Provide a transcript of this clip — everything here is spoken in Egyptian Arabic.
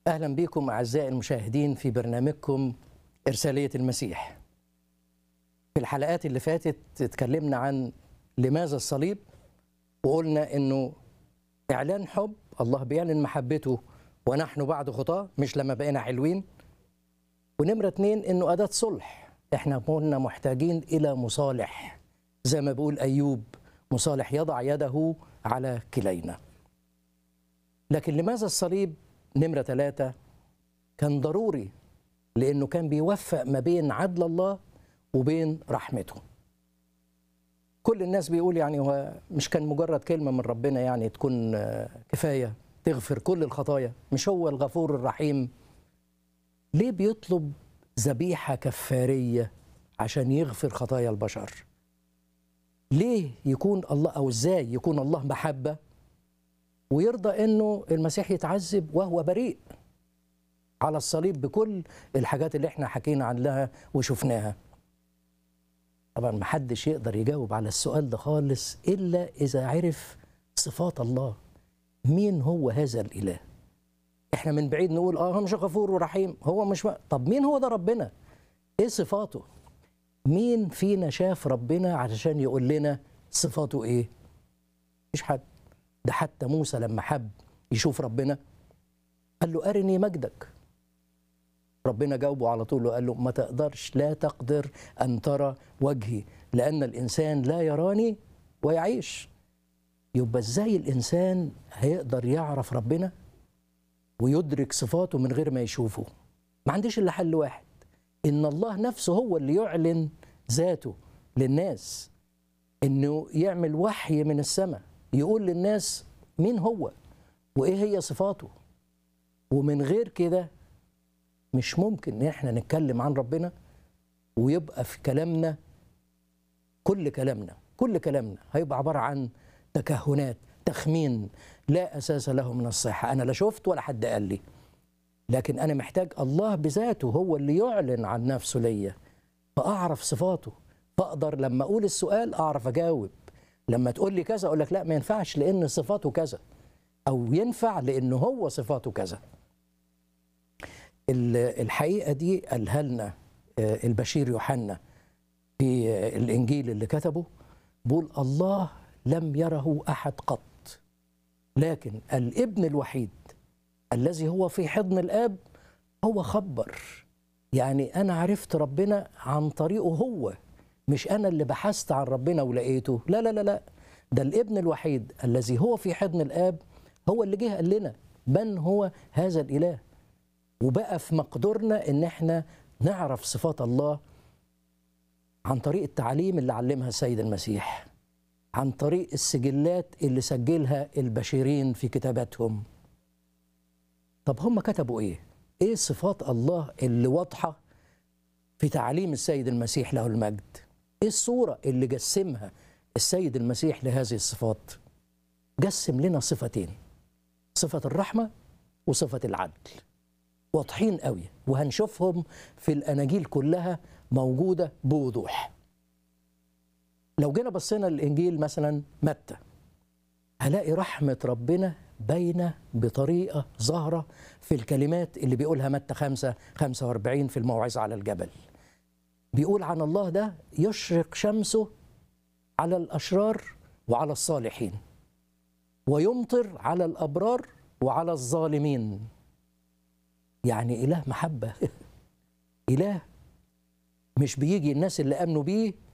اهلا بكم اعزائي المشاهدين في برنامجكم ارساليه المسيح. في الحلقات اللي فاتت اتكلمنا عن لماذا الصليب وقلنا انه اعلان حب الله بيعلن محبته ونحن بعد خطاه مش لما بقينا حلوين. ونمره اتنين انه اداه صلح احنا كنا محتاجين الى مصالح زي ما بيقول ايوب مصالح يضع يده على كلينا. لكن لماذا الصليب نمرة ثلاثة كان ضروري لأنه كان بيوفق ما بين عدل الله وبين رحمته كل الناس بيقول يعني هو مش كان مجرد كلمة من ربنا يعني تكون كفاية تغفر كل الخطايا مش هو الغفور الرحيم ليه بيطلب ذبيحة كفارية عشان يغفر خطايا البشر ليه يكون الله أو إزاي يكون الله محبة ويرضى انه المسيح يتعذب وهو بريء على الصليب بكل الحاجات اللي احنا حكينا عنها وشفناها طبعا ما حدش يقدر يجاوب على السؤال ده خالص الا اذا عرف صفات الله مين هو هذا الاله احنا من بعيد نقول اه هو مش غفور ورحيم هو مش م... طب مين هو ده ربنا ايه صفاته مين فينا شاف ربنا علشان يقول لنا صفاته ايه مفيش حد ده حتى موسى لما حب يشوف ربنا قال له أرني مجدك ربنا جاوبه على طول وقال له ما تقدرش لا تقدر أن ترى وجهي لأن الإنسان لا يراني ويعيش يبقى إزاي الإنسان هيقدر يعرف ربنا ويدرك صفاته من غير ما يشوفه ما عنديش إلا حل واحد إن الله نفسه هو اللي يعلن ذاته للناس إنه يعمل وحي من السماء يقول للناس مين هو وايه هي صفاته ومن غير كده مش ممكن ان احنا نتكلم عن ربنا ويبقى في كلامنا كل كلامنا كل كلامنا هيبقى عباره عن تكهنات تخمين لا اساس له من الصحه انا لا شفت ولا حد قال لي لكن انا محتاج الله بذاته هو اللي يعلن عن نفسه ليا فاعرف صفاته فاقدر لما اقول السؤال اعرف اجاوب لما تقول لي كذا اقول لك لا ما ينفعش لان صفاته كذا او ينفع لانه هو صفاته كذا الحقيقه دي قالها لنا البشير يوحنا في الانجيل اللي كتبه بيقول الله لم يره احد قط لكن الابن الوحيد الذي هو في حضن الاب هو خبر يعني انا عرفت ربنا عن طريقه هو مش انا اللي بحثت عن ربنا ولقيته لا لا لا لا ده الابن الوحيد الذي هو في حضن الاب هو اللي جه قال لنا من هو هذا الاله وبقى في مقدورنا ان احنا نعرف صفات الله عن طريق التعليم اللي علمها السيد المسيح عن طريق السجلات اللي سجلها البشيرين في كتاباتهم طب هم كتبوا ايه ايه صفات الله اللي واضحه في تعليم السيد المسيح له المجد ايه الصورة اللي جسمها السيد المسيح لهذه الصفات جسم لنا صفتين صفة الرحمة وصفة العدل واضحين قوي وهنشوفهم في الأناجيل كلها موجودة بوضوح لو جينا بصينا للإنجيل مثلا متى هلاقي رحمة ربنا باينة بطريقة ظاهرة في الكلمات اللي بيقولها متى 5 45 في الموعظة على الجبل بيقول عن الله ده يشرق شمسه على الاشرار وعلى الصالحين ويمطر على الابرار وعلى الظالمين يعني اله محبه اله مش بيجي الناس اللي امنوا بيه